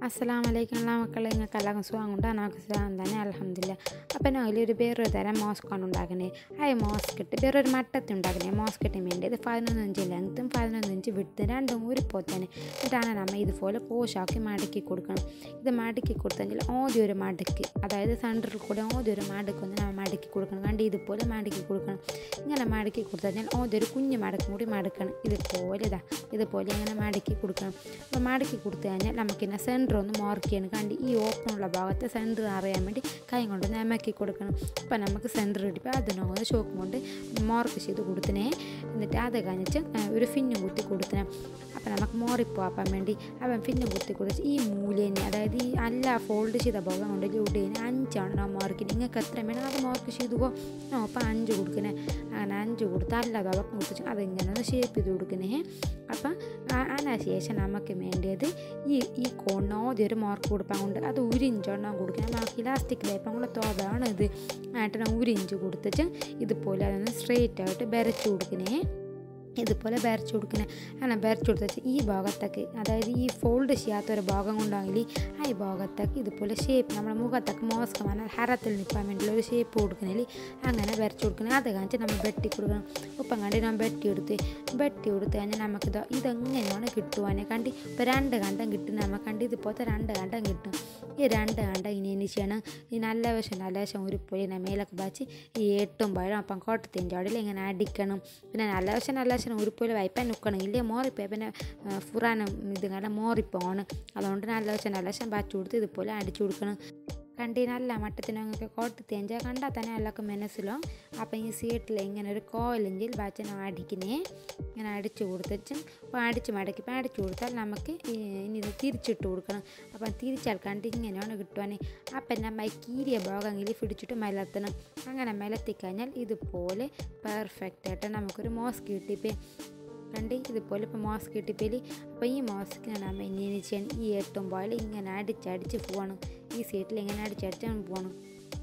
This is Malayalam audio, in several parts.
അസ്സലാം വലൈക്കും എല്ലാ മക്കളെ നിങ്ങൾക്ക് എല്ലാവർക്കും സുഖം കൊണ്ട് എനിക്ക് സുഖം തന്നെ അലഹമില്ല അപ്പം അതിലൊരു വേറൊരു തരം മോസ്കാണ് ഉണ്ടാക്കുന്നത് ആ മോസ്ക് ഇട്ട് വേറൊരു മട്ടത്തി ഉണ്ടാക്കുന്നത് മോസ്ക് ഇട്ട് വേണ്ടി ഇത് പതിനൊന്ന് ഇഞ്ച് ലെങ്ത്തും പതിനൊന്ന് ഇഞ്ച് വിടുത്തും രണ്ടും ഊരിപ്പോത്തന്നെ എന്നിട്ടാണ് നമ്മൾ ഇതുപോലെ പോഷാക്കി മടക്കി കൊടുക്കണം ഇത് മടക്കി കൊടുത്തെങ്കിൽ ആദ്യം ഒരു മടക്ക് അതായത് സെൻറ്ററിൽ കൂടെ ആദ്യം ഒരു മടക്ക് ഒന്ന് നമ്മൾ മടക്കി കൊടുക്കണം കണ്ട് ഇതുപോലെ മടക്കി കൊടുക്കണം ഇങ്ങനെ മടക്കി കൊടുത്തു ആദ്യം ഒരു കുഞ്ഞ് മടക്കും കൂടി മടക്കണം ഇതുപോലെ ഇതാ ഇതുപോലെ ഇങ്ങനെ മടക്കി കൊടുക്കണം അപ്പോൾ മടക്കി കൊടുത്തു കഴിഞ്ഞാൽ നമുക്കിന്നെ സെൻറ്റർ ഒന്ന് മാർക്ക് ചെയ്യണം കണ്ട് ഈ ഓപ്പണുള്ള ഭാഗത്ത് സെൻറ്റർ അറിയാൻ വേണ്ടി കൈ കൊണ്ട് നമക്കി കൊടുക്കണം അപ്പോൾ നമുക്ക് സെൻറ്റർ കിട്ടിയപ്പോൾ അതിനോട് ചോക്ക് കൊണ്ട് മാർക്ക് ചെയ്ത് കൊടുത്തിനെ എന്നിട്ട് അത് കഴിഞ്ഞിട്ട് ഒരു ഫിന്നും കുത്തി കൊടുത്തിനെ അപ്പം നമുക്ക് മോറിപ്പോവാൻ വേണ്ടി അവൻ ഫിന്നും കുത്തി കൊടുത്ത് ഈ മൂലേനെ അതായത് ഈ അല്ല ഫോൾഡ് ചെയ്ത ഭാഗം കൊണ്ട് ലൂടേനെ അഞ്ചാണ് ഞാൻ മാർക്ക് നിങ്ങൾക്ക് എത്ര വേണം അത് മാർക്ക് ചെയ്തു പോ അപ്പം അഞ്ച് കൊടുക്കണേ അങ്ങനെ അഞ്ച് കൊടുത്ത് അല്ല ഭാഗം കൊടുത്ത് അതിങ്ങനെ ഒന്ന് ഷേപ്പ് ചെയ്ത് കൊടുക്കണേ അപ്പം അതിനുശേഷം നമുക്ക് വേണ്ടിയത് ഈ ഈ കോണിന് ആദ്യം ഒരു മാർക്ക് കൊടുക്കാൻ കൊണ്ട് അത് ഒരു ഇഞ്ചെണ്ണം കൊടുക്കണം നമുക്ക് ഇലാസ്റ്റിക് ടൈപ്പ് കൂടെ തോതാണ് ഇത് ആയിട്ട് ഞാൻ ഒരു ഇഞ്ച് കൊടുത്തിട്ട് ഇതുപോലെ അതൊന്ന് സ്ട്രെയിറ്റ് ആയിട്ട് ബരച്ച് കൊടുക്കണേ ഇതുപോലെ ബരച്ച് കൊടുക്കണേ അങ്ങനെ ബരച്ച് കൊടുത്തിട്ട് ഈ ഭാഗത്തേക്ക് അതായത് ഈ ഫോൾഡ് ചെയ്യാത്ത ഒരു ഭാഗം കൊണ്ടാണെങ്കിൽ ആ ഈ ഭാഗത്തേക്ക് ഇതുപോലെ ഷേപ്പ് നമ്മുടെ മുഖത്തേക്ക് മോസ്കം എന്നാൽ ഹരത്തിൽ നിൽക്കാൻ വേണ്ടിയുള്ള ഒരു ഷേപ്പ് കൊടുക്കണേൽ അങ്ങനെ ബരച്ച് കൊടുക്കണം അത് കാണിച്ച് നമ്മൾ വെട്ടി കൊടുക്കണം ഉപ്പം കണ്ടി ഞാൻ വെട്ടി എടുത്ത് വെട്ടി കൊടുത്ത് കഴിഞ്ഞാൽ നമുക്കിത് ഇതെങ്ങനെയാണ് കിട്ടുവാനെ കണ്ടി ഇപ്പോൾ രണ്ട് കണ്ടം കിട്ടും നമുക്ക് കണ്ടി ഇതുപോലത്തെ രണ്ട് കണ്ടം കിട്ടും ഈ രണ്ട് കണ്ടം ഇനി ഇനി ചെയ്യണം ഈ നല്ല വശം നല്ല വശം ഒരു പൊടി മേലൊക്കെ വെച്ച് ഈ എട്ടും പഴം അപ്പം കോട്ടത്തിൻ്റെ അടിയിൽ ഇങ്ങനെ അടിക്കണം പിന്നെ നല്ല വശം നല്ല വശം ഉരുപ്പോലെ വായ്പാൻ നിൽക്കണം ഇല്ലേ മോറിപ്പോയി പിന്നെ ഫുറാനും ഇതുങ്ങനെ മോറിപ്പോണ് അതുകൊണ്ട് നല്ല വശം നല്ല വശം ബാച്ച് കൊടുത്ത് ഇതുപോലെ അടിച്ചു കൊടുക്കണം കണ്ടി നല്ല മട്ടത്തിന് ഞങ്ങൾക്ക് കോട്ട് തേഞ്ചാൽ കണ്ടാൽ തന്നെ എല്ലാവർക്കും മനസ്സിലോ അപ്പം ഈ സീറ്റിൽ ഇങ്ങനെ ഒരു കോയിലെങ്കിൽ ബാച്ചനെ അടിക്കുന്നേ ഇങ്ങനെ അടിച്ചു കൊടുത്തിട്ട് അപ്പോൾ അടിച്ച് മടക്കിപ്പോൾ അടിച്ചു കൊടുത്താൽ നമുക്ക് ഇനി ഇത് തിരിച്ചിട്ട് കൊടുക്കണം അപ്പം തിരിച്ചാൽ കണ്ട് ഇങ്ങനെയാണ് കിട്ടുവാൻ അപ്പം നമ്മൾ കീരിയ ഭാഗമെങ്കിൽ പിടിച്ചിട്ട് മലത്തണം അങ്ങനെ മലത്തി കഴിഞ്ഞാൽ ഇതുപോലെ പെർഫെക്റ്റ് ആയിട്ട് നമുക്കൊരു മോസ്ക് കിട്ടിപ്പോൾ കണ്ട് ഇതുപോലെ ഇപ്പോൾ മാസ്ക് കിട്ടിപ്പേല് അപ്പോൾ ഈ മാസ്കിനെ നമ്മൾ ഇങ്ങനെ ചെയ്യാൻ ഈ എട്ടും പോയാൽ ഇങ്ങനെ അടിച്ചടിച്ച് പോവാണ് ഈ സീറ്റിൽ ഇങ്ങനെ അടിച്ചടിച്ചാണ് പോകണം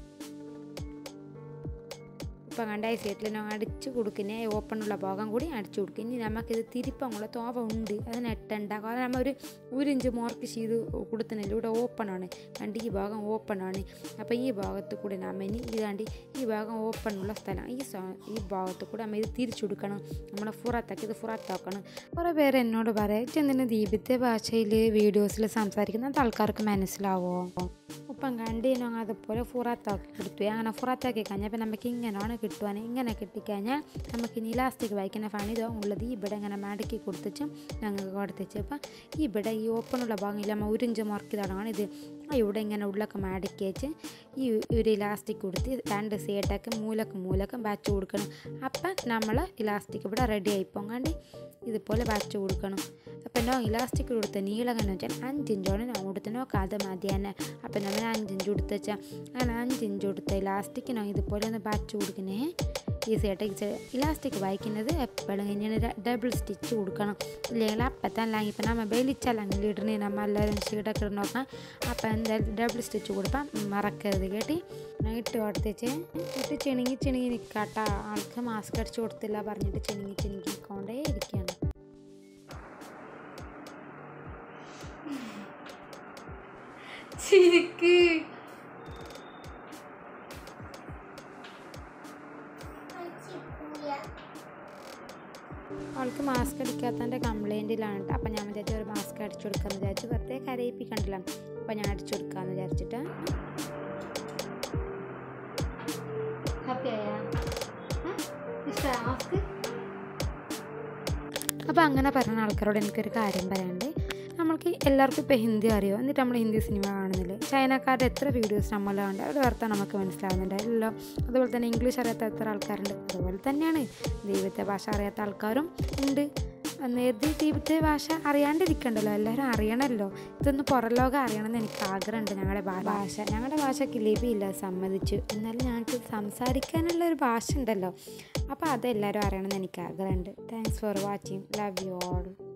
ഇപ്പം കണ്ട ഈ സീറ്റിൽ നമ്മൾ അടിച്ച് കൊടുക്കുന്നേ ഓപ്പണുള്ള ഭാഗം കൂടി അടിച്ചു കൊടുക്കും ഇനി നമുക്കിത് തിരിപ്പങ്ങുള്ള തോവ ഉണ്ട് അതിന് എട്ടുണ്ടാക്കും അത് നമ്മൾ ഒരു ഒരു ഇഞ്ച് മാർക്ക് ചെയ്ത് കൊടുത്തതിനല്ല ഇവിടെ ഓപ്പണാണ് കണ്ട് ഈ ഭാഗം ഓപ്പണാണ് അപ്പോൾ ഈ ഭാഗത്ത് കൂടി നമ്മൾ ഇനി ഇതാണ്ട് ഈ ഭാഗം ഓപ്പണുള്ള സ്ഥലം ഈ ഈ ഭാഗത്ത് കൂടി നമ്മൾ ഇത് തിരിച്ചു കൊടുക്കണം നമ്മുടെ ഫുറത്താക്കി ഇത് ഫുറത്താക്കണം കുറേ പേര് എന്നോട് പറയാം എന്തിനാ ദീപത്തെ ഭാഷയിൽ വീഡിയോസിൽ സംസാരിക്കുന്ന ആൾക്കാർക്ക് മനസ്സിലാവോ ഉപ്പം കണ്ടീനോ അതുപോലെ ഫുറത്താക്കി കൊടുത്തു അങ്ങനെ ഫുറത്താക്കി കഴിഞ്ഞാൽ പിന്നെ നമുക്ക് ഇങ്ങനെയാണ് കിട്ടുവാൻ ഇങ്ങനെ കിട്ടിക്കഴിഞ്ഞാൽ നമുക്ക് ഇനി ഇലാസ്റ്റിക് വായിക്കുന്ന പണിതോ ഉള്ളത് ഇവിടെ ഇങ്ങനെ മടക്കി കൊടുത്തിച്ചും ഞങ്ങൾക്ക് കൊടുത്തിച്ച് അപ്പം ഇവിടെ ഈ ഓപ്പണുള്ള ഭാഗം നമ്മൾ ഉരിഞ്ച് മുറക്കി തുടങ്ങണം ഇത് ഇവിടെ ഇങ്ങനെ ഉള്ളൊക്കെ മടക്കി വെച്ച് ഈ ഒരു ഇലാസ്റ്റിക് കൊടുത്ത് രണ്ട് സൈഡൊക്കെ മൂലക്ക് മൂലക്കും ബാച്ച് കൊടുക്കണം അപ്പം നമ്മൾ ഇലാസ്റ്റിക് ഇവിടെ റെഡി ആയിപ്പോൾ കണ്ട് ഇതുപോലെ ബാച്ച് കൊടുക്കണം അപ്പം നോ ഇലാസ്റ്റിക് കൊടുത്ത നീളം എന്ന് വെച്ചാൽ അഞ്ചിഞ്ചോണ് ഞാൻ കൊടുത്തനോ അത് മതി തന്നെ അപ്പം നമ്മൾ അഞ്ചിഞ്ച് കൊടുത്ത് വെച്ചാൽ അങ്ങനെ അഞ്ചിഞ്ച് കൊടുത്ത ഇലാസ്റ്റിക്കിനോ ഇതുപോലെ ഒന്ന് ബാച്ച് കൊടുക്കണേ ഈസി ആയിട്ട് ഇലാസ്റ്റിക് വായിക്കുന്നത് എപ്പോഴും ഇങ്ങനെ ഡബിൾ സ്റ്റിച്ച് കൊടുക്കണം ഇല്ലെങ്കിൽ അപ്പം തന്നെ ഇപ്പം നമ്മൾ വലിച്ചല്ലെങ്കിൽ ഇടണേ നമ്മൾ എല്ലാവരും ഷീടൊക്കെ ഇടണോക്കാം അപ്പം എന്തായാലും ഡബിൾ സ്റ്റിച്ച് കൊടുക്കാം മറക്കരുത് കേട്ടി ഇട്ട് കൊടുത്തേച്ച് ഇട്ട് ചിണുങ്ങി ചിണുങ്ങി നിൽക്കാട്ട ആൾക്ക് മാസ്ക് അടിച്ച് കൊടുത്തില്ല പറഞ്ഞിട്ട് ചിണുങ്ങി ചിണുങ്ങി കൊണ്ടേ ഇരിക്കുകയാണ് ചിരിക്ക് അവൾക്ക് മാസ്ക് അടിക്കാത്തതിൻ്റെ കംപ്ലൈൻറ്റിലാണ് കേട്ടോ അപ്പം ഞാൻ വിചാരിച്ചു ഒരു മാസ്ക് അടിച്ചു കൊടുക്കാമെന്ന് വിചാരിച്ചു വെറുതെ കരയിപ്പിക്കണ്ടല്ലോ അപ്പം ഞാൻ അടിച്ചു കൊടുക്കാമെന്ന് വിചാരിച്ചിട്ട് ഹാപ്പിയായ ഇഷ്ടമാണ് മാസ്ക് അപ്പോൾ അങ്ങനെ പറഞ്ഞ ആൾക്കാരോട് എനിക്കൊരു കാര്യം പറയാനുണ്ട് നമ്മൾക്ക് എല്ലാവർക്കും ഇപ്പോൾ ഹിന്ദി അറിയോ എന്നിട്ട് നമ്മൾ ഹിന്ദി സിനിമ കാണുന്നില്ല ചൈനക്കാരുടെ എത്ര വീഡിയോസ് നമ്മൾ കണ്ട് അവരുടെ അർത്ഥം നമുക്ക് മനസ്സിലാവുന്നുണ്ട് എല്ലാം അതുപോലെ തന്നെ ഇംഗ്ലീഷ് അറിയാത്ത എത്ര ആൾക്കാരുണ്ട് അതുപോലെ തന്നെയാണ് ദൈവത്തെ ഭാഷ അറിയാത്ത ആൾക്കാരും ഉണ്ട് നേരത്തെ ദൈവത്തെ ഭാഷ അറിയാണ്ടിരിക്കണ്ടല്ലോ എല്ലാവരും അറിയണമല്ലോ ഇതൊന്ന് പുറം ലോകം അറിയണമെന്ന് എനിക്ക് ആഗ്രഹമുണ്ട് ഞങ്ങളുടെ ഭാഷ ഞങ്ങളുടെ ഭാഷയ്ക്ക് ലിപിയില്ല സമ്മതിച്ചു എന്നാലും ഞങ്ങൾക്ക് സംസാരിക്കാനുള്ള ഒരു ഭാഷ ഉണ്ടല്ലോ അപ്പോൾ അതെല്ലാവരും അറിയണമെന്ന് എനിക്ക് ആഗ്രഹമുണ്ട് thanks for watching love you all